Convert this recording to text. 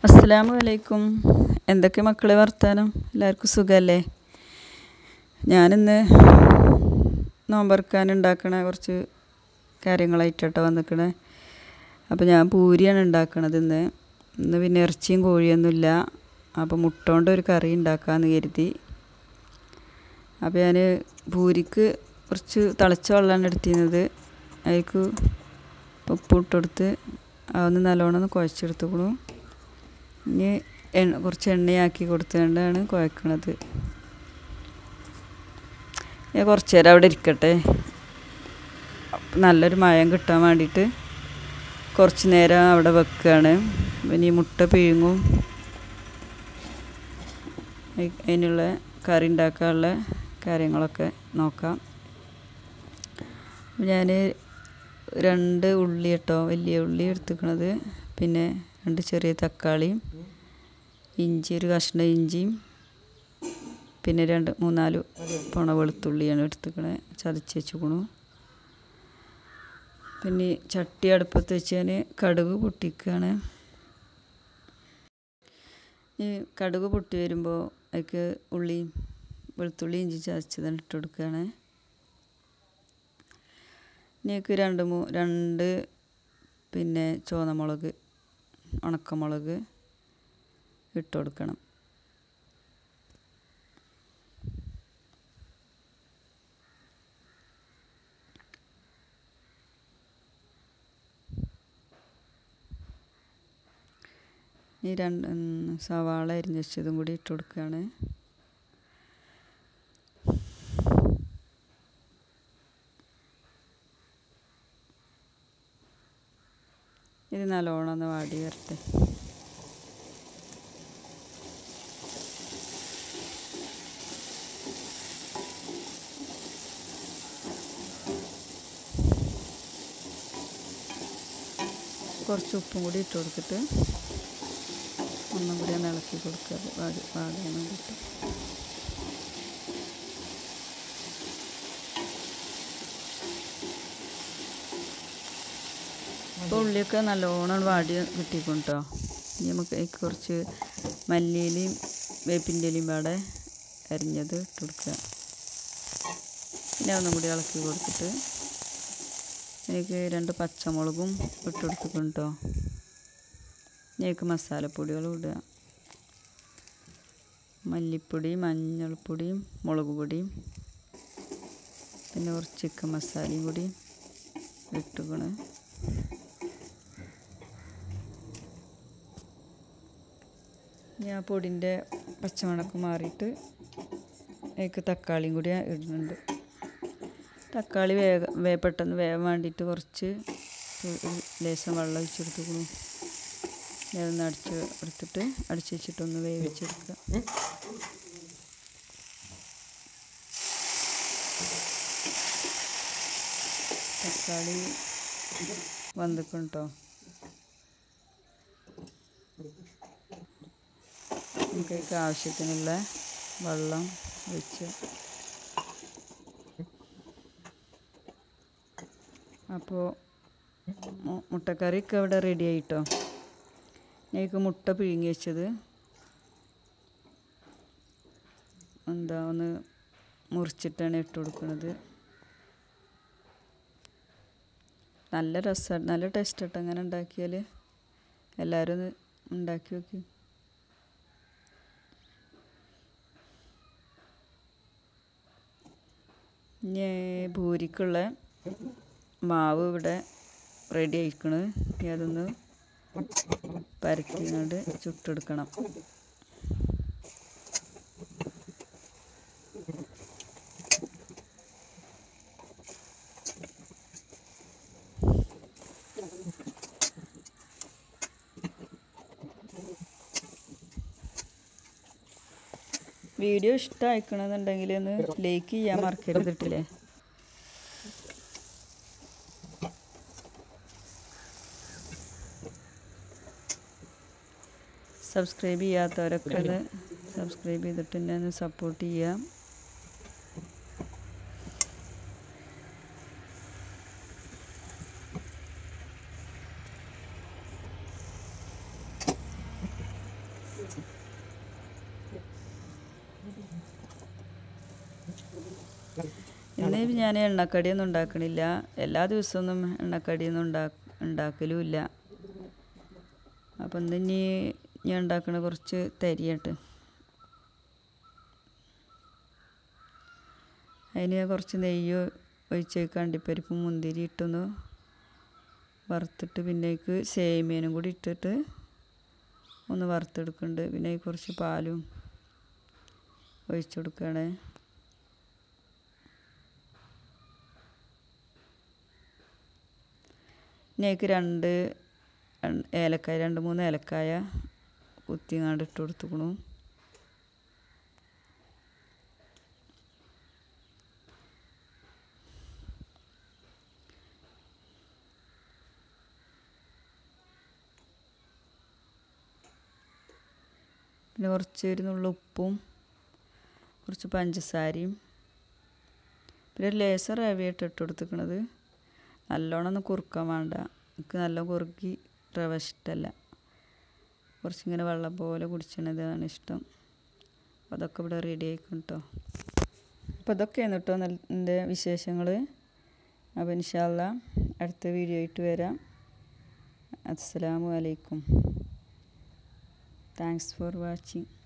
അസ്സലാമു അലൈക്കും എന്തൊക്കെ മക്കളെ വർത്താനം എല്ലാവർക്കും സുഖമല്ലേ ഞാനിന്ന് നോമ്പറക്കാൻ ഉണ്ടാക്കണ കുറച്ച് കാര്യങ്ങളായിട്ടോ വന്നിക്കണേ അപ്പോൾ ഞാൻ പൂരിയാണ് ഉണ്ടാക്കണത് ഇന്ന് ഇന്ന് പിന്നെ ഇറച്ചിയും കോഴിയൊന്നുമില്ല അപ്പോൾ മുട്ട കൊണ്ട് ഒരു കറി ഉണ്ടാക്കാമെന്ന് കരുതി അപ്പോൾ ഞാൻ പൂരിക്ക് കുറച്ച് തിളച്ച വെള്ളമാണ് എടുത്തിരുന്നത് അതിലേക്ക് ഉപ്പിട്ടെടുത്ത് അതൊന്ന് നല്ലോണം ഒന്ന് കുഴച്ചെടുത്തുക്കണു ഇനി എണ്ണ കുറച്ച് എണ്ണയാക്കി കൊടുത്തുകൊണ്ടാണ് കുഴക്കണത് ഞാൻ കുറച്ച് നേരം അവിടെ ഇരിക്കട്ടെ നല്ലൊരു മയം കിട്ടാൻ വേണ്ടിയിട്ട് കുറച്ച് നേരം അവിടെ വെക്കുകയാണ് പിന്നെ ഈ മുട്ട പിഴുങ്ങും അതിനുള്ള കറി ഉണ്ടാക്കാനുള്ള കാര്യങ്ങളൊക്കെ നോക്കാം ഞാൻ രണ്ട് ഉള്ളി കേട്ടോ വലിയ ഉള്ളി എടുത്തുക്കണത് പിന്നെ രണ്ട് ചെറിയ തക്കാളിയും ഇഞ്ചി ഒരു കഷ്ണം ഇഞ്ചിയും പിന്നെ രണ്ട് മൂന്നാല് പൊണ വെളുത്തുള്ളിയാണ് എടുത്തുക്കണത് ചതച്ച് വെച്ചുക്കണു പിന്നെ ചട്ടി അടുപ്പത്ത് വെച്ച് ഞാൻ കടുക് പൊട്ടിക്കുകയാണ് ഈ കടുക് പൊട്ടി വരുമ്പോൾ അതിക്ക് ഉള്ളിയും വെളുത്തുള്ളി ഇഞ്ചി ചതച്ചതാണ് ഇട്ട് കൊടുക്കുകയാണ് ഇനിക്ക് രണ്ട് മൂ രണ്ട് പിന്നെ ചുവന്നമുളക് ഉണക്കമുളക് ഇട്ട് കൊടുക്കണം ഈ രണ്ട് സവാള അരിഞ്ഞ് വെച്ചതും കൂടി ഇട്ട് കൊടുക്കുകയാണ് ഇത് നല്ലോണം ഒന്ന് വാടി വരട്ടെ കുറച്ച് ഉപ്പും കൂടി ഇട്ട് കൊടുത്തിട്ട് ഒന്നും കൂടി ഒന്ന് ഇളക്കി കൊടുക്കുക വാടി വാടാൻ വേണ്ടിയിട്ട് ഇപ്പോൾ ഉള്ളിയൊക്കെ നല്ലോണം വാടി കിട്ടിക്കൊണ്ടോ ഇനി നമുക്ക് അതിലേക്ക് കുറച്ച് മല്ലിയിലയും വേപ്പിൻ്റെ ഇലയും പാടെ അരിഞ്ഞത് ഇട്ട് കൊടുക്കുക പിന്നെ ഒന്നും കൂടി ഇളക്കി കൊടുത്തിട്ട് എനിക്ക് രണ്ട് പച്ചമുളകും ഇട്ട് കൊടുത്തിട്ടുണ്ടോ ഇതിലേക്ക് മസാലപ്പൊടികളും ഇടുക മല്ലിപ്പൊടി മഞ്ഞൾപ്പൊടിയും മുളക് പൊടിയും പിന്നെ കുറച്ച് ചിക്കൻ മസാലയും കൂടി ഇട്ടുകണ് ഞാൻ പൊടിൻ്റെ പച്ചമണക്ക് മാറിയിട്ട് അതിലേക്ക് തക്കാളിയും കൂടി ഇടുന്നുണ്ട് തക്കാളി വേഗ വേ പെട്ടെന്ന് വേവാൻ വേണ്ടിയിട്ട് കുറച്ച് ലേശം വെള്ളം ഒഴിച്ചെടുത്തുക്കുന്നു അതൊന്ന് അടിച്ച് എടുത്തിട്ട് അടിച്ച് വെച്ചിട്ടൊന്ന് വേവിച്ചെടുക്കുക തക്കാളി വന്നിക്കും കേട്ടോ നമുക്ക് ആവശ്യത്തിനുള്ള വെള്ളം ഒഴിച്ച് അപ്പോൾ മുട്ടക്കറിയൊക്കെ ഇവിടെ റെഡി ആയിട്ടോ എനിക്ക് മുട്ട പിഴുങ്ങി വെച്ചത് എന്താ ഒന്ന് മുറിച്ചിട്ടാണ് ഇട്ട് കൊടുക്കുന്നത് നല്ല രസമാണ് നല്ല ടേസ്റ്റ് കേട്ടോ അങ്ങനെ ഉണ്ടാക്കിയാൽ എല്ലാവരും ഒന്ന് ഉണ്ടാക്കി നോക്കി ഇനി ഭൂരിക്കുള്ള മാവ് ഇവിടെ റെഡി ആയിക്കണ് ഇനി അതൊന്ന് പരത്തിങ്ങോട്ട് ചുട്ടെടുക്കണം വീഡിയോ ഇഷ്ടമായിക്കണമെന്നുണ്ടെങ്കിൽ ഒന്ന് ലൈക്ക് ചെയ്യാൻ മറക്കരുതിട്ടില്ലേ സബ്സ്ക്രൈബ് ചെയ്യാത്തവരൊക്കെ ഒന്ന് സബ്സ്ക്രൈബ് ചെയ്തിട്ട് എന്നെ ഒന്ന് സപ്പോർട്ട് ചെയ്യാം ഇന്ന് ഞാൻ എണ്ണക്കടിയൊന്നും ഉണ്ടാക്കണില്ല എല്ലാ ദിവസമൊന്നും എണ്ണക്കടിയൊന്നും ഉണ്ടാ ഉണ്ടാക്കലുമില്ല അപ്പം ഇന്ന് ഇനി ഞാൻ ഉണ്ടാക്കണ കുറച്ച് തരിയട്ട് അതിന് കുറച്ച് നെയ്യ് ഒഴിച്ച് കണ്ടിപ്പരിപ്പും മുന്തിരി ഇട്ടൊന്ന് വറുത്തിട്ട് പിന്നേക്ക് സേമിയനും കൂടി ഇട്ടിട്ട് ഒന്ന് വറുത്തെടുക്കുന്നുണ്ട് പിന്നെ അതിൽ കുറച്ച് പാലും ഒഴിച്ചു കൊടുക്കുകയാണ് ഇനി അതിലേക്ക് രണ്ട് രണ്ട് ഏലക്കായ രണ്ട് മൂന്ന് ഏലക്കായ കുത്തിങ്ങാണ്ട് ഇട്ട് കൊടുത്തുക്കണു പിന്നെ കുറച്ച് ഒരു നുള്ള ഉപ്പും കുറച്ച് പഞ്ചസാരയും പിന്നെ ഒരു ലേസർ റവയായിട്ട് ഇട്ട് കൊടുത്തിക്കണത് നല്ലോണം ഒന്ന് കുറുക്കാൻ വേണ്ട എനിക്ക് നല്ല കുറുക്കി റവ ഇഷ്ടമല്ല കുറച്ചിങ്ങനെ വെള്ളം പോലെ കുടിച്ചണതാണ് ഇഷ്ടം അപ്പോൾ അതൊക്കെ ഇവിടെ റെഡി ആയിക്കും കേട്ടോ അപ്പോൾ ഇതൊക്കെയാണ് കേട്ടോ എൻ്റെ വിശേഷങ്ങൾ അപ്പോൾ ഇൻഷാല്ല അടുത്ത വീഡിയോ ആയിട്ട് വരാം അസ്സലാമു അലൈക്കും താങ്ക്സ് ഫോർ വാച്ചിങ്